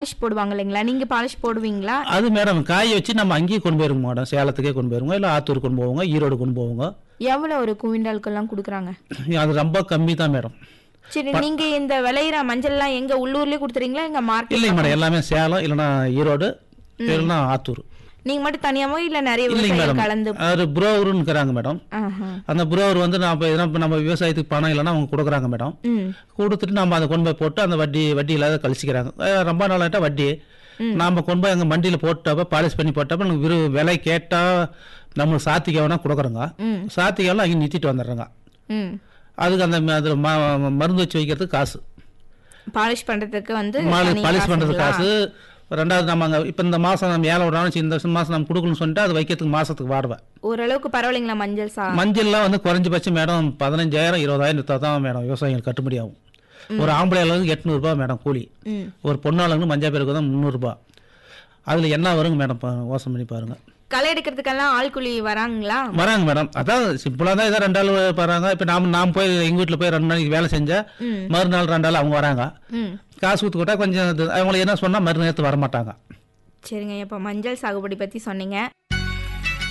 Polish போடுவாங்க இல்லைங்களா நீங்க பாலிஷ் போடுவீங்களா அது மேடம் காய வச்சு நம்ம அங்கேயே கொண்டு போயிருங்க மேடம் சேலத்துக்கே கொண்டு போயிருங்க இல்லை ஆத்தூர் கொண்டு போவோங்க ஈரோடு கொண்டு போவோங்க எவ்வளவு ஒரு குவிண்டாலுக்கெல்லாம் கொடுக்குறாங்க அது ரொம்ப கம்மி தான் மேடம் சரி நீங்க இந்த விளையிற மஞ்சள்லாம் எங்க உள்ளூர்லயே கொடுத்துறீங்களா எங்க மார்க்கெட் இல்லைங்க மேடம் எல்லாமே சேலம் இல்லைன்னா ஈரோடு இல்லைன்னா ஆத்தூர் நீங்க மட்டும் தனியாவோ இல்ல நிறைய இல்லைங்க விவசாயிகள் மேடம் கலந்து அது புரோவருன்னு இருக்கிறாங்க மேடம் ஆஹா. அந்த புரோவர் வந்து நம்ம எதனா இப்ப நம்ம விவசாயத்துக்கு பணம் இல்லைன்னா அவங்க கொடுக்குறாங்க மேடம் ம் கொடுத்துட்டு நம்ம அதை கொண்டு போய் போட்டு அந்த வட்டி வட்டி இல்லாத கழிச்சிக்கிறாங்க அஹ் ரொம்ப நாளாட்டா வட்டி நாம கொண்டு போய் அங்கே மண்டியில் போட்டப்ப பாலிஷ் பண்ணி போட்டப்ப நமக்கு விரு விலை கேட்டால் நம்மளுக்கு சாத்திக்காவனா கொடுக்குறோங்க ம். சாத்திக்காவெல்லாம் அங்கே நிறுத்திட்டு வந்துடுறோங்க ம் அதுக்கு அந்த ம- அது ம- மருந்து வச்சு வைக்கிறதுக்கு காசு பாலிஷ் பண்றதுக்கு வந்து மாலு தனி பாலிஷ் பண்ணுறதுக்கு காசுங்களா? காசு ரெண்டாவது நம்ம அங்கே இப்போ இந்த மாதம் நம்ம ஏழை விடாமல் இந்த மாதம் நம்ம கொடுக்கணும்னு சொல்லிட்டு அது வைக்கிறதுக்கு மாதத்துக்கு வாடுவேன் ஓரளவுக்கு பரவாயில்லைங்களா மஞ்சள் சா மஞ்சள்லாம் வந்து குறைஞ்சபட்சம் மேடம் பதினஞ்சாயிரம் இருபதாயிரம் எடுத்தால் தான் மேடம் விவசாயிகள் கட்டுப்படி ஆகும் ஒரு ஆம்பளை அளவுக்கு எட்நூறுபா மேடம் கூலி ம் ஒரு பொண்ணாளுங்க மஞ்சள் பேருக்கு தான் முந்நூறுரூபா அதில் என்ன வருங்க மேடம் பா- யோசனை பண்ணி பாருங்க களை எடுக்கிறதுக்கெல்லாம் ஆள் கூலி வராங்களா வராங்க மேடம் அதான் சிம்பிளாக தான் ஏதோ ரெண்டு ஆள் வராங்க இப்போ நாம் நாம் போய் எங்கள் வீட்டில் போய் ரெண்டு நாளைக்கு வேலை செஞ்சா ம் மறுநாள் ரெண்டு ஆள் அவங்க வராங்க ம் காசு கொடுத்து போட்டால் கொஞ்சம் இது- அவங்களுக்கு என்ன சொன்னால் மறு நேரத்து வரமாட்டாங்க சரிங்க இப்போ மஞ்சள் சாகுபடி பத்தி சொன்னீங்க